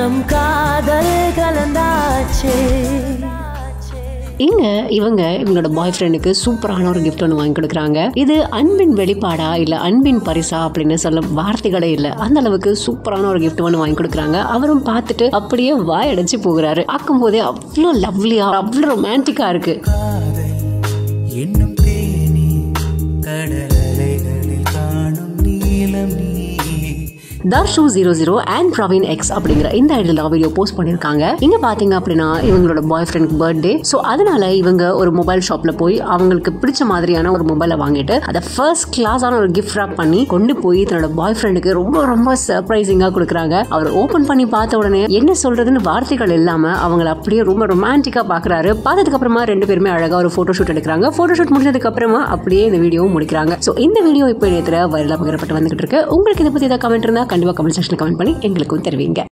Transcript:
நம் காதல் கலந்தாச்சே இங்க இவங்க இவங்களோட பாய் ஃப்ரெண்டுக்கு சூப்பரான ஒரு gift ஒன்று வாங்கி கொடுக்குறாங்க இது அன்பின் வெளிப்பாடா இல்ல அன்பின் பரிசா அப்படின்னு சொல்ல வார்த்தைகளே இல்ல அந்த அளவுக்கு சூப்பரான ஒரு gift ஒன்று வாங்கி கொடுக்குறாங்க அவரும் பார்த்துட்டு அப்படியே வாய் அடைச்சு போகிறாரு பார்க்கும் போதே அவ்வளோ லவ்லியா அவ்வளோ ரொமான்டிக்கா இருக்கு காதல் என்னும் தேனி கடல் அலைகளில் காணும் நீலம் நீ Darshu zero zero and Praveen X அப்படிங்கிற இந்த ஐடியில் வீடியோ போஸ்ட் பண்ணியிருக்காங்க இங்க பாத்தீங்க அப்படின்னா இவங்களோட பாய் ஃப்ரெண்டுக்கு பர்த்டே ஸோ அதனால இவங்க ஒரு மொபைல் ஷாப்ல போய் அவங்களுக்கு பிடிச்ச மாதிரியான ஒரு மொபைலை வாங்கிட்டு அதை ஃபர்ஸ்ட் கிளாஸான ஒரு கிஃப்ட் ராப் பண்ணி கொண்டு போய் தன்னோட பாய் ஃப்ரெண்டுக்கு ரொம்ப ரொம்ப சர்ப்ரைசிங்கா கொடுக்குறாங்க அவர் ஓபன் பண்ணி பார்த்த உடனே என்ன சொல்றதுன்னு வார்த்தைகள் இல்லாம அவங்கள அப்படியே ரொம்ப ரொமான்டிக்கா பாக்குறாரு பார்த்ததுக்கு அப்புறமா ரெண்டு பேருமே அழகா ஒரு போட்டோ ஷூட் எடுக்கிறாங்க போட்டோ ஷூட் முடிஞ்சதுக்கு அப்புறமா அப்படியே இந்த வீடியோவும் முடிக்கிறாங்க ஸோ இந்த வீடியோ இப்போ நேரத்தில் வைரலாக பகிரப்பட்டு வந்துகிட்டு இருக்கு உங்களுக்கு இதை பத்தி ஏதாவது கமெண்ட் இருந்தா கண்டிப்பா கமெண்ட் செக்ஷன் கமெண்ட் பண்ணி எங்களுக்கும் தெரிவிங்க